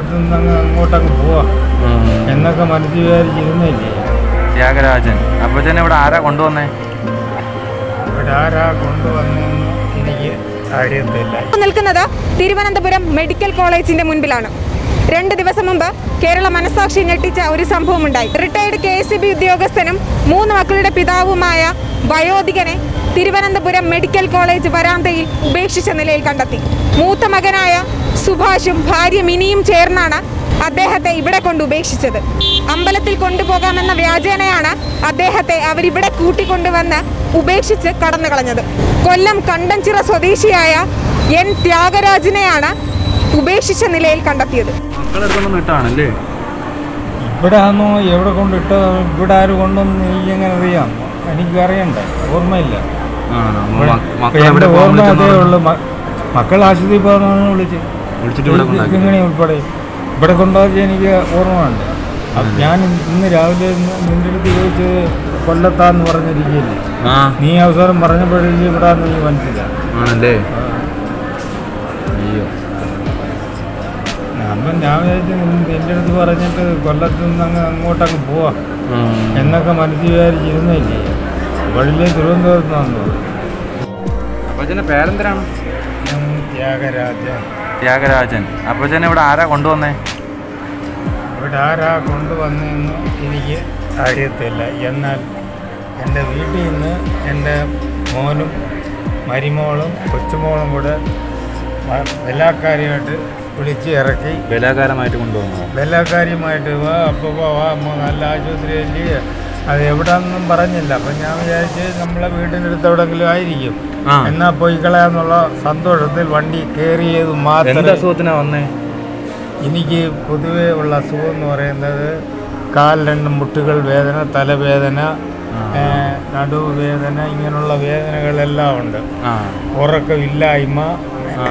കൊല്ലത്തു നിന്ന് അങ്ങ് അങ്ങോട്ടങ്ങ് പോവാം എന്നൊക്കെ മനസ്സിൽ വിചാരിച്ചിരുന്നില്ലേ ത്യാഗരാജൻ അപ്പച്ചനെ ഇവിടെ ആരാ കൊണ്ടുവന്നേ ഇവിടെ ആരാ കൊണ്ടുവന്നെന്ന് എനിക്ക് അറിയത്തില്ല നിൽക്കുന്നത് തിരുവനന്തപുരം മെഡിക്കൽ കോളേജിന്റെ മുൻപിലാണ് രണ്ട് ദിവസം മുമ്പ് കേരള മനസാക്ഷി ഞെട്ടിച്ച ഒരു സംഭവമുണ്ടായി റിട്ടയർഡ് കെ എസ് ബി ഉദ്യോഗസ്ഥനും മൂന്ന് മക്കളുടെ പിതാവുമായ വയോധികനെ തിരുവനന്തപുരം മെഡിക്കൽ കോളേജ് വരാന്തയിൽ ഉപേക്ഷിച്ച നിലയിൽ കണ്ടെത്തി മൂത്ത മകനായ സുഭാഷും ഭാര്യ മിനിയും ചേർന്നാണ് അദ്ദേഹത്തെ ഇവിടെ കൊണ്ട് ഉപേക്ഷിച്ചത് അമ്പലത്തിൽ കൊണ്ടുപോകാമെന്ന വ്യാജേനയാണ് അദ്ദേഹത്തെ അവരിവിടെ കൂട്ടിക്കൊണ്ടുവന്ന് ഉപേക്ഷിച്ച് കടന്നു കളഞ്ഞത് കൊല്ലം കണ്ടഞ്ചിറ സ്വദേശിയായ എൻ ത്യാഗരാജനെയാണ് ഉപേക്ഷിച്ച നിലയിൽ കണ്ടെത്തിയത് മക്കളെടുത്തൊന്നും ഇട്ടാണല്ലേ ഇവിടെ ആണോ എവിടെ കൊണ്ടിട്ടോ ഇവിടെ ആര് കൊണ്ടുവന്ന് എനിക്ക് എങ്ങനെ അറിയാം എനിക്ക് അറിയണ്ട ഓർമ്മയില്ല മക്കളെ എൻ്റെ എവിടെ ഓർമ്മ അതേ പോകാൻ ഉള്ളൂ മ- മക്കൾ ആശുപത്രി പോകാനാണ് വിളിച്ച് വിളിച്ചിട്ട് ഇവിടെ കൊണ്ടാക്കി കിങ്ങിണി ഉൾപ്പെടെ ഇവിടെ കൊണ്ടാക്കി എനിക്ക് ഓർമ്മയുണ്ട് അപ്പൊ ഞാൻ ഇന്ന് രാവിലെ ഇന്ന് നിന്റെ അടുത്ത് ചോദിച്ചത് കൊല്ലത്താന്ന് പറഞ്ഞിരിക്കുകയില്ലേ ആ നീ അവസരം പറഞ്ഞപ്പോഴേക്കും ഇവിടെ നീ മനസ്സിലായി ആണല്ലേ അയ്യോ അപ്പം ഞാൻ വിചാരിച്ചു നിന്റെ അടുത്ത് പറഞ്ഞിട്ട് കൊല്ലത്ത് നിന്ന് അങ്ങ് അങ്ങോട്ടങ്ങ് പോവാം എന്നൊക്കെ മനസ്സിൽ വിചാരിച്ചിരുന്നില്ലേ വഴിയിലെ തിരുവനന്തപുരത്ത് നിന്നു അപ്പച്ചന്റെ പേരെന്തരാണ് ത്യാഗരാജ ത്യാഗരാജൻ അപ്പച്ചനെ ഇവിടെ ആരാ കൊണ്ടുവന്നേ ഇവിടെ ആരാ കൊണ്ടുവന്നതെന്ന് എനിക്ക് അറിയത്തില്ല എന്നാൽ എൻ്റെ വീട്ടിൽ നിന്ന് എൻ്റെ മോനും മരിമോളും കൊച്ചുമോളും കൂടെ വ- എല്ലാക്കാരുമായിട്ട് വിളിച്ച് ഇറക്കി ബലാകാരമായിട്ട് കൊണ്ടുവന്നോ എല്ലാക്കാരുമായിട്ട് വാ അപ്പോൾ വാ വാ അമ്മ നല്ല ആശുപത്രിയല്ലേ അത് എവിടാന്നൊന്നും പറഞ്ഞില്ല അപ്പം ഞാൻ വിചാരിച്ച് നമ്മളെ വീടിൻ്റെ അടുത്ത് എവിടെങ്കിലും ആയിരിക്കും ആ. എന്നാ പോയി കളയാന്നുള്ള സന്തോഷത്തിൽ വണ്ടി കയറിയത് എന്ത് മാത്രം അസുഖത്തിനാ വന്നേ എനിക്ക് പൊതുവേ ഉള്ള അസുഖം എന്ന് പറയുന്നത് കാൽ രണ്ട് മുട്ടുകൾ വേദന തലവേദന ഏ, നടുവേദന ഇങ്ങനെയുള്ള വേദനകളെല്ലാം ഉണ്ട് ആ ഉറക്കമില്ലായ്മ ആ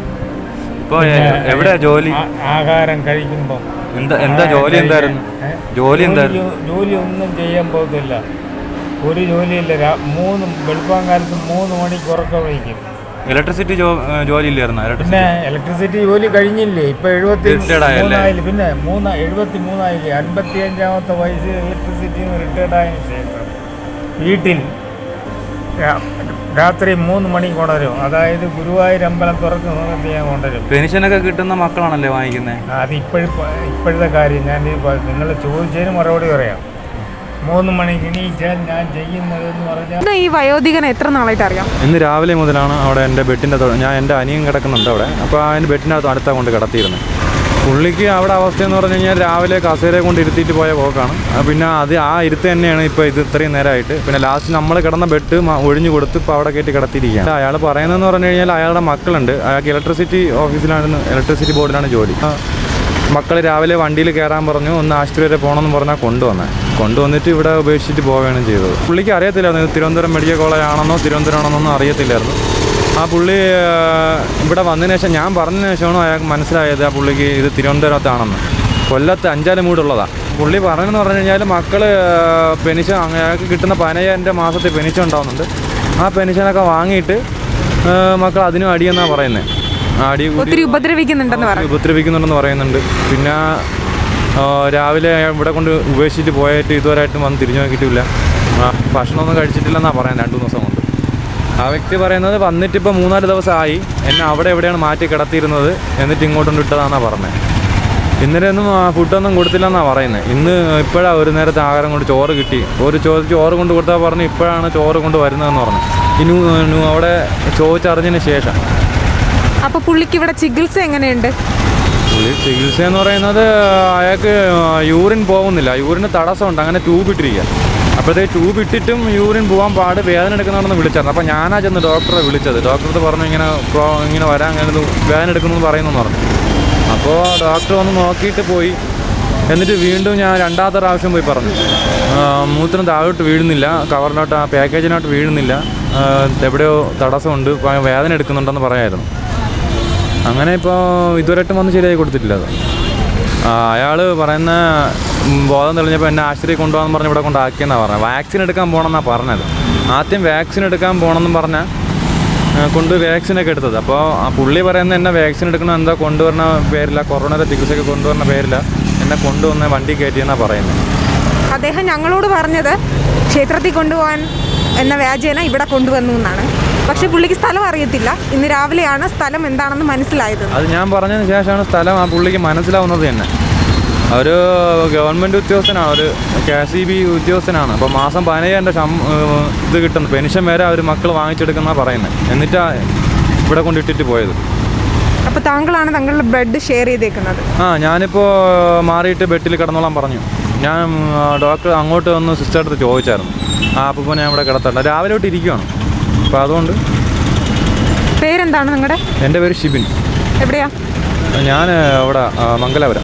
ഇപ്പൊ എ- എവിടെയാ ജോലി ആ- ആഹാരം കഴിക്കുമ്പോൾ എന്താ എന്താ ജോലി എന്തായിരുന്നു ജോലി എന്തായിരുന്നു ജോലി ഒന്നും ചെയ്യാൻ പോകത്തില്ല ഒരു ജോലിയില്ല രാ- മൂന്ന് വെളുപ്പാൻ കാലത്ത് മൂന്ന് മണിക്ക് ഉറക്കം വയ്ക്കും ഇലക്ട്രിസിറ്റി ജോലി ഇല്ലായിരുന്നു പിന്നെ ഇലക്ട്രിസിറ്റി ഇലക്ട്രിസിറ്റി ജോലി കഴിഞ്ഞില്ലേ ഇപ്പൊ എഴുപത്തി Retired ആയല്ലേ? മൂന്നായില്ലേ പിന്നെ മൂന്ന് എഴുപത്തി മൂന്നായില്ലേ അൻപത്തി അഞ്ചാമത്തെ വയസ്സ് ഇലക്ട്രിസിറ്റി റിട്ടയർഡ് ആയതിനു ശേഷം വീട്ടിൽ രാ- രാത്രി മൂന്ന് മണിക്ക് ഉണരും അതായത് ഗുരുവായൂർ അമ്പലം തുറക്കുന്ന സമയത്ത് ഞാൻ ഉണരും പെൻഷനൊക്കെ കിട്ടുന്ന മക്കളാണല്ലേ വാങ്ങിക്കുന്നത് അത് ഇപ്പോഴും ഇപ്പോഴത്തെ കാര്യം ഞാൻ നിങ്ങൾ ചോദിച്ചതിന് മറുപടി പറയാം മൂന്ന് മണിക്ക് എണീച്ചാൽ ഞാൻ ചെയ്യുന്നതെന്ന് പറഞ്ഞാൽ ഇത് ഈ വയോധികനെ എത്ര നാളായിട്ട് അറിയാം ഇന്ന് രാവിലെ മുതലാണ് അവിടെ എൻ്റെ ബെഡിൻ്റെ ഞാൻ എൻ്റെ അനിയൻ കിടക്കുന്നുണ്ട് അവിടെ അപ്പോൾ അതിൻ്റെ ബെഡിനകത്ത് അടുത്താ കൊണ്ട് കിടത്തിയിരുന്നത് പുള്ളിക്ക് അവിടെ അവസ്ഥ എന്ന് പറഞ്ഞു കഴിഞ്ഞാൽ രാവിലെ കസേരയെ കൊണ്ട് ഇരുത്തിയിട്ട് പോയ പോക്കാണ് ആ പിന്നെ അത് ആ ഇരുത്ത് തന്നെയാണ് ഇപ്പോൾ ഇത് ഇത്രയും നേരമായിട്ട് പിന്നെ ലാസ്റ്റ് നമ്മൾ കിടന്ന ബെഡ് മ- ഒഴിഞ്ഞു കൊടുത്ത് ഇപ്പോൾ അവിടെ കയറ്റി കിടത്തിയിരിക്കുകയാണ് അയാൾ പറയുന്നതെന്ന് പറഞ്ഞു കഴിഞ്ഞാൽ അയാളുടെ മക്കളുണ്ട് അയാൾക്ക് ഇലക്ട്രിസിറ്റി ഓഫീസിലാണ് ഇലക്ട്രിസിറ്റി ബോർഡിലാണ് ജോലി മക്കൾ രാവിലെ വണ്ടിയിൽ കയറാൻ പറഞ്ഞു ഒന്ന് ആശുപത്രി വരെ പോകണമെന്ന് പറഞ്ഞാൽ കൊണ്ടുവന്നത് കൊണ്ടുവന്നിട്ട് ഇവിടെ ഉപേക്ഷിച്ചിട്ട് പോവുകയാണ് ചെയ്തത് പുള്ളിക്ക് അറിയത്തില്ലായിരുന്നു ഇത് തിരുവനന്തപുരം മെഡിക്കൽ കോളേജ് ആണെന്നോ തിരുവനന്തപുരം ആണെന്നൊന്നും അറിയത്തില്ലായിരുന്നു ആ പുള്ളി ആ, ഇവിടെ വന്നതിന് ശേഷം ഞാൻ പറഞ്ഞതിന് ശേഷമാണ് അയാൾക്ക് മനസ്സിലായത് ആ പുള്ളിക്ക് ഇത് തിരുവനന്തപുരത്താണെന്ന് കൊല്ലത്ത് അഞ്ചാല് മൂടുള്ളതാണ് പുള്ളി പറഞ്ഞതെന്ന് പറഞ്ഞു കഴിഞ്ഞാൽ മക്കൾ പെൻഷൻ അയാൾക്ക് കിട്ടുന്ന പതിനയ്യായിരം രൂപ മാസത്തിൽ പെൻഷൻ ഉണ്ടാവുന്നുണ്ട് ആ പെൻഷനൊക്കെ വാങ്ങിയിട്ട് ആ, മക്കൾ അതിനും അടിയെന്നാണ് പറയുന്നത് അടി കൂടി ഒത്തിരി ഉപദ്രവിക്കുന്നുണ്ടെന്ന് പറഞ്ഞു ഉപദ്രവിക്കുന്നുണ്ടെന്ന് പറയുന്നുണ്ട് പിന്നെ ആ, രാവിലെ ഇവിടെ കൊണ്ട് ഉപേക്ഷിച്ചിട്ട് പോയിട്ട് ഇതുവരെയായിട്ടും വന്ന് തിരിഞ്ഞു നോക്കിയിട്ടില്ല ആ, ഭക്ഷണമൊന്നും കഴിച്ചിട്ടില്ലെന്നാണ് പറയുന്നത് രണ്ട് മൂന്ന് ദിവസം കൊണ്ട് ആ വ്യക്തി പറയുന്നത് വന്നിട്ട് ഇപ്പോൾ മൂന്നാല് ദിവസമായി എന്നെ അവിടെ എവിടെയാണ് മാറ്റി കിടത്തിയിരുന്നത് എന്നിട്ട് ഇങ്ങോട്ടൊന്നും ഇട്ടതാണെന്നാണ് പറഞ്ഞത് ഇന്നലെ ഒന്നും ആ, ഫുഡൊന്നും കൊടുത്തില്ലെന്നാണ് പറയുന്നത് ഇന്ന് ഇപ്പോഴാണ് ഒരു നേരത്തെ ആഹാരം കൊണ്ട് ചോറ് കിട്ടി ഒരു ചോ ചോറ് കൊണ്ട് കൊടുത്താൽ പറഞ്ഞു ഇപ്പോഴാണ് ചോറ് കൊണ്ട് വരുന്നതെന്ന് പറഞ്ഞു ഇനി നു- അവിടെ ചോദിച്ചറിഞ്ഞതിന് ശേഷം അപ്പൊ പുള്ളിക്ക് ഇവിടെ ചികിത്സ എങ്ങനെയുണ്ട് പുള്ളി ചികിത്സ എന്ന് പറയുന്നത് അയാൾക്ക് യൂറിൻ പോകുന്നില്ല യൂറിന് തടസ്സമുണ്ട് അങ്ങനെ ട്യൂബ് ഇട്ടിരിക്കുക അപ്പോഴത്തേക്ക് ട്യൂബ് ഇട്ടിട്ടും യൂറിൻ പോകാൻ പാട് വേദന എടുക്കുന്നുണ്ടെന്ന് വിളിച്ചായിരുന്നു അപ്പോൾ ഞാനാ ചെന്ന് ഡോക്ടറെ വിളിച്ചത് ഡോക്ടർ പറഞ്ഞു ഇങ്ങനെ പ്രോ- ഇങ്ങനെ വരാൻ അങ്ങനെ ഇത് വേദന എടുക്കുന്നു പറയുന്നു പറഞ്ഞു അപ്പോൾ ഡോക്ടർ വന്ന് നോക്കിയിട്ട് പോയി എന്നിട്ട് വീണ്ടും ഞാൻ രണ്ടാമത്തെ പ്രാവശ്യം പോയി പറഞ്ഞു ആ, മൂത്രം താഴോട്ട് വീഴുന്നില്ല കവറിനോട്ട് ആ പാക്കേജിനോട്ട് വീഴുന്നില്ല ആ, എവിടെയോ തടസ്സമുണ്ട് ഭയ- വേദന എടുക്കുന്നുണ്ടെന്ന് പറയായിരുന്നു അങ്ങനെ ഇപ്പോൾ ഇതുവരെയായിട്ടും വന്ന് ശരിയായി കൊടുത്തിട്ടില്ല അത് അയാൾ പറയുന്ന ഉം, ബോധം തെളിഞ്ഞപ്പോൾ എന്നെ ആശുപത്രി കൊണ്ടുപോകാന്ന് പറഞ്ഞ് ഇവിടെ കൊണ്ടാക്കിയെന്നാണ് പറഞ്ഞത് വാക്സിൻ എടുക്കാൻ പോകണമെന്നാണ് പറഞ്ഞത് ആദ്യം വാക്സിൻ എടുക്കാൻ പോകണമെന്നും പറഞ്ഞാൽ ആ, കൊണ്ട് വാക്സിനൊക്കെ എടുത്തത് അപ്പോൾ ആ പുള്ളി പറയുന്നത് എന്നെ വാക്സിൻ എടുക്കണം എന്താ കൊണ്ടുവരണ പേരില്ല കൊറോണയുടെ ചികിത്സയ്ക്ക് കൊണ്ടുവരണ പേരില്ല എന്നെ കൊണ്ടുവന്ന് വണ്ടി കയറ്റിയെന്നാണ് പറയുന്നത് അദ്ദേഹം ഞങ്ങളോട് പറഞ്ഞത് ക്ഷേത്രത്തിൽ കൊണ്ടുപോകാൻ എന്ന വ്യാജേന ഇവിടെ കൊണ്ടുവന്നു എന്നാണ് പക്ഷെ പുള്ളിക്ക് സ്ഥലം അറിയത്തില്ല ഇന്ന് രാവിലെയാണ് സ്ഥലം എന്താണെന്ന് മനസ്സിലായത് അത് ഞാൻ പറഞ്ഞതിന് ശേഷമാണ് സ്ഥലം ആ പുള്ളിക്ക് മനസ്സിലാവുന്നത് തന്നെ ഒരു ഗവൺമെൻറ് ഉദ്യോഗസ്ഥനാണ് ഒരു കെ എസ് ഇ ബി ഉദ്യോഗസ്ഥനാണ് അപ്പോൾ മാസം പതിനയ്യായിരം രൂപ ശം ഏഹ് ഇത് കിട്ടുന്നു പെൻഷൻ വരെ അവർ മക്കൾ വാങ്ങിച്ചെടുക്കുന്നതാണ് പറയുന്നത് എന്നിട്ടാണ് ഇവിടെ കൊണ്ടിട്ടിട്ട് പോയത് അപ്പോൾ താങ്കളാണ് താങ്കളുടെ ബ്രെഡ് ഷെയർ ചെയ്തേക്കുന്നത് ആ ഞാനിപ്പോൾ മാറിയിട്ട് ബെഡിൽ കിടന്നോളാൻ പറഞ്ഞു ഞാൻ ആ, ഡോക്ടർ അങ്ങോട്ട് വന്ന് സിസ്റ്റർ അടുത്ത് ചോദിച്ചായിരുന്നു ആ അപ്പോൾ ഞാൻ ഇവിടെ കിടത്തണ്ട രാവിലെ തൊട്ട് ഇരിക്കുവാണ് അപ്പോൾ അതുകൊണ്ട് പേരെന്താണ് നിങ്ങളുടെ എൻ്റെ പേര് ഷിബിൻ എവിടെയാ ഞാൻ ഇവിടെ ആ, മംഗലാപുരം